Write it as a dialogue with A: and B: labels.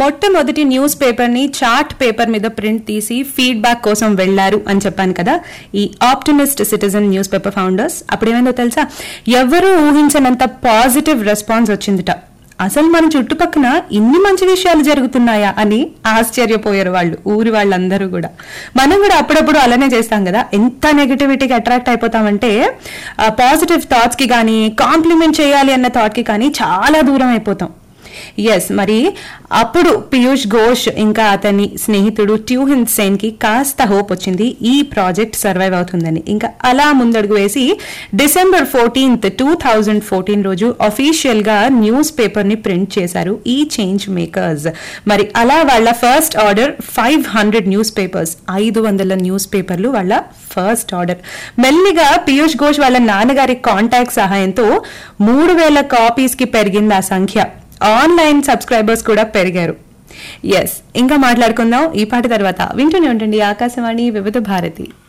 A: మొట్టమొదటి news paper ని chart paper మీద ప్రింట్ తీసి ఫీడ్బ్యాక్ కోసం వెళ్లారు అని చెప్పాను కదా ఈ optimist citizen news paper founders అప్పుడేమైందో తెలుసా ఎవరూ ఊహించనంత పాజిటివ్ రెస్పాన్స్ వచ్చిందిట అసలు మన చుట్టుపక్కన ఇన్ని మంచి విషయాలు జరుగుతున్నాయా అని ఆశ్చర్యపోయారు వాళ్ళు ఊరి వాళ్ళందరూ కూడా మనం కూడా అప్పుడప్పుడు అలానే చేస్తాం కదా ఎంత నెగిటివిటీకి అట్రాక్ట్ అయిపోతామంటే పాజిటివ్ థాట్స్ కి కానీ కాంప్లిమెంట్ చేయాలి అన్న థాట్ కి కానీ చాలా దూరం అయిపోతాం ఎస్ మరి అప్పుడు పీయూష్ ఘోష్ ఇంకా అతని స్నేహితుడు ట్యూహిన్ సేన్ కి కాస్త హోప్ వచ్చింది ఈ ప్రాజెక్ట్ సర్వైవ్ అవుతుందని ఇంకా అలా ముందడుగు వేసి December fourteenth two thousand fourteen రోజు అఫీషియల్ గా న్యూస్ పేపర్ ని ప్రింట్ చేశారు ఈ చేంజ్ మేకర్స్ మరి అలా వాళ్ళ first order five hundred news papers ఐదు వందల న్యూస్ పేపర్లు వాళ్ళ ఫస్ట్ ఆర్డర్ మెల్లిగా పీయూష్ ఘోష్ వాళ్ళ నాన్నగారి కాంటాక్ట్ సహాయంతో మూడు వేల కాపీస్ కి పెరిగింది ఆ సంఖ్య ఆన్లైన్ సబ్స్క్రైబర్స్ కూడా పెరిగారు ఎస్ ఇంకా మాట్లాడుకుందాం ఈ పాట తర్వాత వింటూనే ఉండండి ఆకాశవాణి వివిధ భారతి